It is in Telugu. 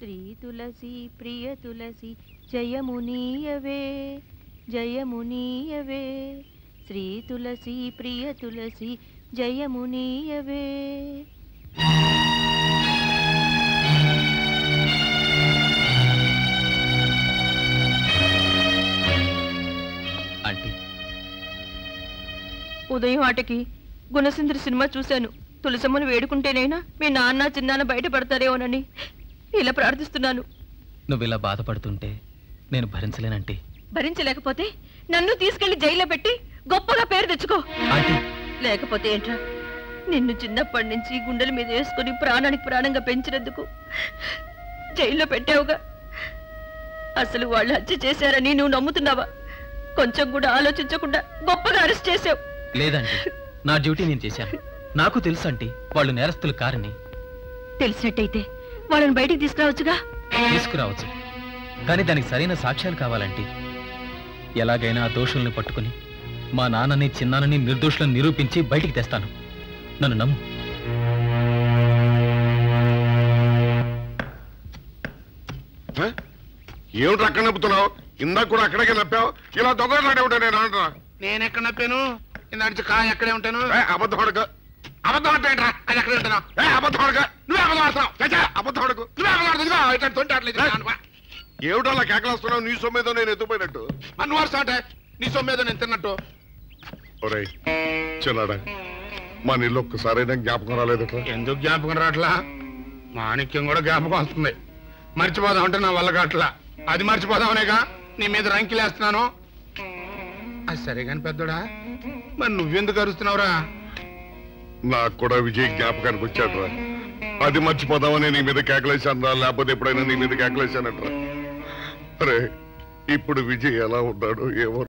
శ్రీ తులసి ప్రియ తులసి జయమునీయవే జయమునీయవే శ్రీ తులసి ప్రియ తులసి జయమునీయవే ఆంటీ ఉదయం ఆటకి గుణసుందరి సినిమా చూశాను తులసమ్మను వేడుకుంటేనైనా మీ నాన్న చిన్నాన్న బయటపడతారేమోనని ఇలా ప్రార్థిస్తున్నాను నువ్వు ఇలా బాధపడుతుంటే నేను భరించలేనంటీ భరించలేకపోతే నన్ను తీసుకెళ్లి జైల్లో పెట్టి గొప్పగా పేరు తెచ్చుకో ఆంటీ లేకపోతే ఏంట్రా నిన్ను చిన్నప్పటి నుంచి గుండెల మీద వేసుకుని ప్రాణానికి ప్రాణంగా పెంచినందుకు జైల్లో పెట్టావుగా అసలు వాళ్ళు హత్య చేశారని నువ్వు నమ్ముతున్నావా కొంచెం కూడా ఆలోచించకుండా గొప్పగా అరెస్ట్ చేసావు లేదంటీ నా డ్యూటీ నేను చేశాను నాకు తెలుసు ఆంటీ వాళ్ళు నేరస్తులు కారని తెలిసినట్టయితే వాళ్ళని బయటికి తీసుకురావచ్చుగా తీసుకురావచ్చు కానీ దానికి సరైన సాక్ష్యాలు కావాలంటీ ఎలాగైనా ఆ దోషుల్ని పట్టుకుని మా నాన్నని చిన్నాన్నని నిర్దోషులను నిరూపించి బయటికి తెస్తాను నన్ను నమ్ము హ? ఏమిటి అక్కడ నప్పుతున్నావు ఇందాక కూడా అక్కడికే నప్పావు ఇలా దొంగలాడే ఉంటా నేను అంటున్నా నేను ఎక్కడ నప్పాను ఇందాక కా ఎక్కడే ఉంటాను ఏ, అబద్ధం అడగ అబద్ధం అంటే ఏంట్రా అది ఎక్కడ ఉంటాను ఏ అబద్ధం అడగ నువ్వే అబద్ధం ఆడుతున్నావు చచ్చా, అబద్ధం అడగు నువ్వే అబద్ధం ఆడుతున్నావు ఇట్లా తొంటి ఆటలేదు ఏమిటో అలా కేకలేస్తున్నావు నీ సొమ్మేదో నేను ఎత్తుపోయినట్టు నువ్వు వస్తా అంటే నీ సొమ్మేదో నేను తిన్నట్టు ఒరేయ్ చిన్నాడా మా నీళ్ళు ఒక్కసారైనా జ్ఞాపకం రాలేదు ఎందుకు జ్ఞాపకం రావట్లా మాణిక్యం కూడా జ్ఞాపకం వస్తుంది మర్చిపోదాం అంటే నా వల్ల కావట్లా అది మర్చిపోదామనేగా నీ మీద రంకిలేస్తున్నాను అది సరే కాని పెద్దోడా మరి నువ్వెందుకు అరుస్తున్నావురా నాకు కూడా విజయ్ జ్ఞాపకానికి వచ్చాడు అది మర్చిపోదామని నీ మీద కేకలేశాను రా లేకపోతే ఎప్పుడైనా నీ మీద కేకలేశానట్రా అరే ఇప్పుడు విజయ్ ఎలా ఉన్నాడు ఏమో